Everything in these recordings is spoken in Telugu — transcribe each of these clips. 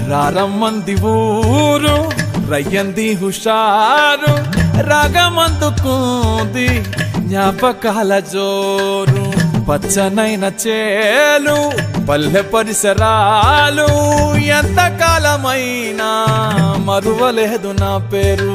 రారమ్మంది ఊరు రయ్యంది హుషారు రాగమందుకుంది జ్ఞాపకాల జోరు పచ్చనైన చేలు పల్లె పరిసరాలు ఎంత కాలమైనా మరువలేదు నా పేరు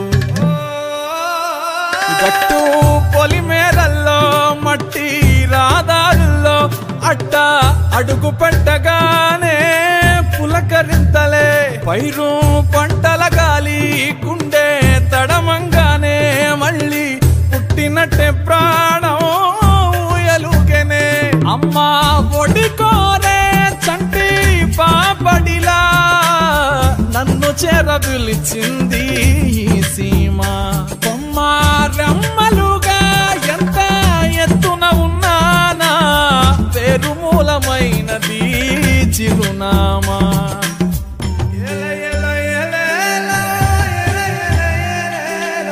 గట్టు పొలిమేరల్లో మట్టి రాదారుల్లో అట్ట అడుగు పెట్టగానే పులకరింతలే పైరు పంటల గాలి గుండె తడమంగానే మళ్ళీ పుట్టినట్టే ప్రాణం ఎలుగనే అమ్మా ఒడి కోరే చంటి పాపడిలా నన్ను చేర పిలిచింది ఈ సీమ కొమ్మ రెమ్మలుగా ఎంత ఎత్తున ఉన్నానా పేరు మూలమైనది చిరునామా ఎల ఎల ఎల ఎల, ఎల ఎల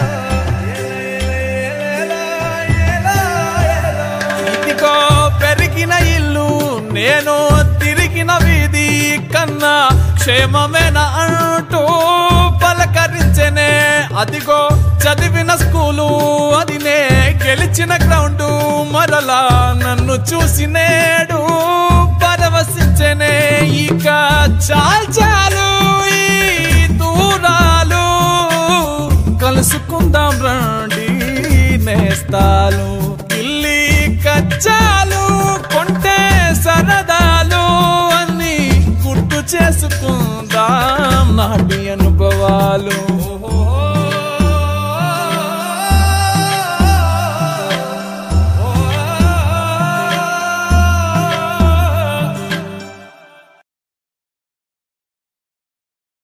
ఎల ఎల, ఎల ఎల. ఇదిగో పెరిగిన ఇల్లు నేను తిరిగిన వీధి కన్నా క్షేమమేన అంటూ పలకరించెనే అదిగో చదివిన స్కూలు అది నే గెలిచిన గ్రౌండ్ మరలా నన్ను చూసి నేడు పరవశించెనే ఇక చాలు చాలు ఈ దూరాలు కలుసుకుందాం రండి నేస్తాలు ఇల్లి కచ్చాలు కొంటే సరదాలు అన్ని గుర్తు చేసుకుందాం నాటి అనుభవాలు